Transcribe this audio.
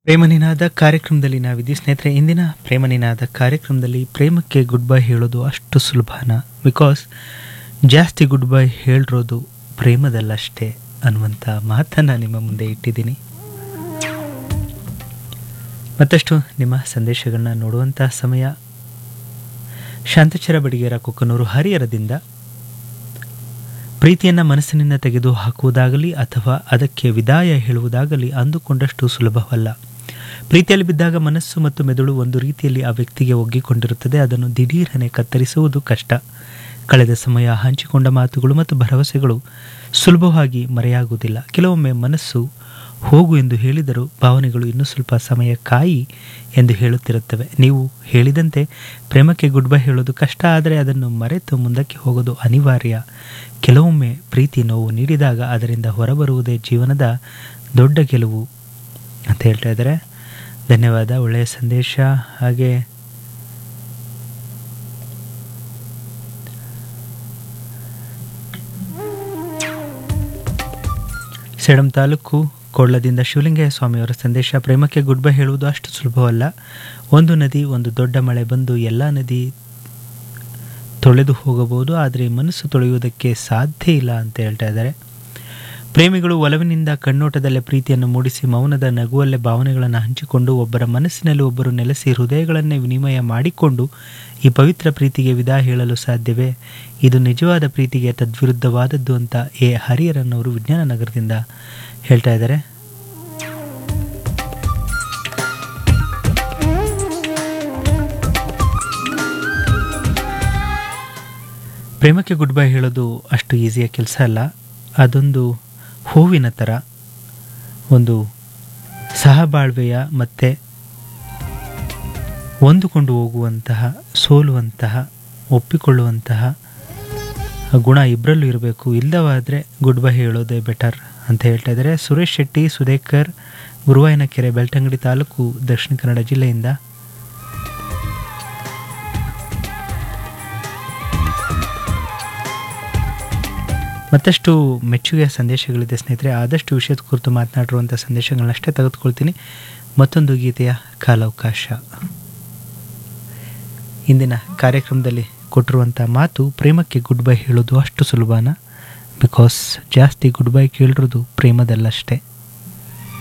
ಪ್ರೇಮನಿನಾದ ಕಾರ್ಯಕ್ರಮದಲ್ಲಿ ನಾವಿದ್ದೀವಿ ಸ್ನೇಹಿತರೆ ಇಂದಿನ ಪ್ರೇಮನಿನಾದ ಕಾರ್ಯಕ್ರಮದಲ್ಲಿ ಪ್ರೇಮಕ್ಕೆ ಗುಡ್ ಬೈ ಹೇಳೋದು ಅಷ್ಟು ಸುಲಭನ ಬಿಕಾಸ್ ಜಾಸ್ತಿ ಗುಡ್ ಬೈ ಹೇಳಿರೋದು ಪ್ರೇಮದಲ್ಲಷ್ಟೇ ಅನ್ನುವಂಥ ಮಾತನ್ನು ನಿಮ್ಮ ಮುಂದೆ ಇಟ್ಟಿದ್ದೀನಿ ಮತ್ತಷ್ಟು ನಿಮ್ಮ ಸಂದೇಶಗಳನ್ನ ನೋಡುವಂಥ ಸಮಯ ಶಾಂತಚರ ಬಡಿಗೇರ ಕೊಕ್ಕನೂರು ಹರಿಹರದಿಂದ ಪ್ರೀತಿಯನ್ನು ಮನಸ್ಸಿನಿಂದ ತೆಗೆದು ಹಾಕುವುದಾಗಲಿ ಅಥವಾ ಅದಕ್ಕೆ ವಿದಾಯ ಹೇಳುವುದಾಗಲಿ ಅಂದುಕೊಂಡಷ್ಟು ಸುಲಭವಲ್ಲ ಪ್ರೀತಿಯಲ್ಲಿ ಬಿದ್ದಾಗ ಮನಸ್ಸು ಮತ್ತು ಮೆದುಳು ಒಂದು ರೀತಿಯಲ್ಲಿ ಆ ವ್ಯಕ್ತಿಗೆ ಒಗ್ಗಿಕೊಂಡಿರುತ್ತದೆ ಅದನ್ನು ದಿಢೀರನೆ ಕತ್ತರಿಸುವುದು ಕಷ್ಟ ಕಳೆದ ಸಮಯ ಹಂಚಿಕೊಂಡ ಮಾತುಗಳು ಮತ್ತು ಭರವಸೆಗಳು ಸುಲಭವಾಗಿ ಮರೆಯಾಗುವುದಿಲ್ಲ ಕೆಲವೊಮ್ಮೆ ಮನಸ್ಸು ಹೋಗು ಎಂದು ಹೇಳಿದರೂ ಭಾವನೆಗಳು ಇನ್ನೂ ಸ್ವಲ್ಪ ಸಮಯ ಕಾಯಿ ಎಂದು ಹೇಳುತ್ತಿರುತ್ತವೆ ನೀವು ಹೇಳಿದಂತೆ ಪ್ರೇಮಕ್ಕೆ ಗುಡ್ ಬೈ ಹೇಳೋದು ಕಷ್ಟ ಆದರೆ ಅದನ್ನು ಮರೆತು ಮುಂದಕ್ಕೆ ಹೋಗೋದು ಅನಿವಾರ್ಯ ಕೆಲವೊಮ್ಮೆ ಪ್ರೀತಿ ನೋವು ನೀಡಿದಾಗ ಅದರಿಂದ ಹೊರಬರುವುದೇ ಜೀವನದ ದೊಡ್ಡ ಗೆಲುವು ಅಂತ ಹೇಳ್ತಾ ಇದ್ದಾರೆ ಧನ್ಯವಾದ ಒಳ್ಳೆಯ ಸಂದೇಶ ಹಾಗೆ ಸೇಡಂ ತಾಲೂಕು ಕೊಳ್ಳದಿಂದ ಶಿವಲಿಂಗಯ್ಯ ಸ್ವಾಮಿಯವರ ಸಂದೇಶ ಪ್ರೇಮಕ್ಕೆ ಗುಡ್ ಬೈ ಹೇಳುವುದು ಅಷ್ಟು ಸುಲಭವಲ್ಲ ಒಂದು ನದಿ ಒಂದು ದೊಡ್ಡ ಮಳೆ ಬಂದು ಎಲ್ಲ ನದಿ ತೊಳೆದು ಹೋಗಬಹುದು ಆದರೆ ಮನಸ್ಸು ತೊಳೆಯುವುದಕ್ಕೆ ಸಾಧ್ಯ ಇಲ್ಲ ಅಂತ ಹೇಳ್ತಾ ಇದ್ದಾರೆ ಪ್ರೇಮಿಗಳು ಒಲವಿನಿಂದ ಕಣ್ಣೋಟದಲ್ಲೇ ಪ್ರೀತಿಯನ್ನು ಮೂಡಿಸಿ ಮೌನದ ನಗುವಲ್ಲೇ ಭಾವನೆಗಳನ್ನು ಹಂಚಿಕೊಂಡು ಒಬ್ಬರ ಮನಸ್ಸಿನಲ್ಲಿ ಒಬ್ಬರು ನೆಲೆಸಿ ಹೃದಯಗಳನ್ನೇ ವಿನಿಮಯ ಮಾಡಿಕೊಂಡು ಈ ಪವಿತ್ರ ಪ್ರೀತಿಗೆ ವಿದಾಯ ಹೇಳಲು ಸಾಧ್ಯವೇ ಇದು ನಿಜವಾದ ಪ್ರೀತಿಗೆ ತದ್ವಿರುದ್ಧವಾದದ್ದು ಅಂತ ಎ ಹರಿಹರನ್ನವರು ವಿಜ್ಞಾನ ನಗರದಿಂದ ಹೇಳ್ತಾ ಇದ್ದಾರೆ ಪ್ರೇಮಕ್ಕೆ ಗುಡ್ ಬೈ ಹೇಳೋದು ಅಷ್ಟು ಈಸಿಯ ಕೆಲಸ ಅಲ್ಲ ಅದೊಂದು ಹೂವಿನ ಥರ ಒಂದು ಸಹಬಾಳ್ವೆಯ ಮತ್ತು ಹೊಂದಿಕೊಂಡು ಹೋಗುವಂತಹ ಸೋಲುವಂತಹ ಒಪ್ಪಿಕೊಳ್ಳುವಂತಹ ಗುಣ ಇಬ್ಬರಲ್ಲೂ ಇರಬೇಕು ಇಲ್ಲವಾದರೆ ಗುಡ್ ಬೈ ಹೇಳೋದೇ ಬೆಟರ್ ಅಂತ ಹೇಳ್ತಾ ಇದ್ದಾರೆ ಸುರೇಶ್ ಶೆಟ್ಟಿ ಸುಧೇಕರ್ ಗುರುವಾಯನಕೆರೆ ಬೆಳ್ತಂಗಡಿ ತಾಲೂಕು ದಕ್ಷಿಣ ಕನ್ನಡ ಜಿಲ್ಲೆಯಿಂದ ಮತ್ತಷ್ಟು ಮೆಚ್ಚುಗೆಯ ಸಂದೇಶಗಳಿದೆ ಸ್ನೇಹಿತರೆ ಆದಷ್ಟು ವಿಷಯದ ಕುರಿತು ಮಾತನಾಡಿರುವಂಥ ಸಂದೇಶಗಳನ್ನಷ್ಟೇ ತೆಗೆದುಕೊಳ್ತೀನಿ ಮತ್ತೊಂದು ಗೀತೆಯ ಕಾಲಾವಕಾಶ ಇಂದಿನ ಕಾರ್ಯಕ್ರಮದಲ್ಲಿ ಕೊಟ್ಟಿರುವಂಥ ಮಾತು ಪ್ರೇಮಕ್ಕೆ ಗುಡ್ ಬೈ ಹೇಳೋದು ಅಷ್ಟು ಸುಲಭನ ಬಿಕಾಸ್ ಜಾಸ್ತಿ ಗುಡ್ ಬೈ ಕೇಳಿರೋದು ಪ್ರೇಮದಲ್ಲಷ್ಟೇ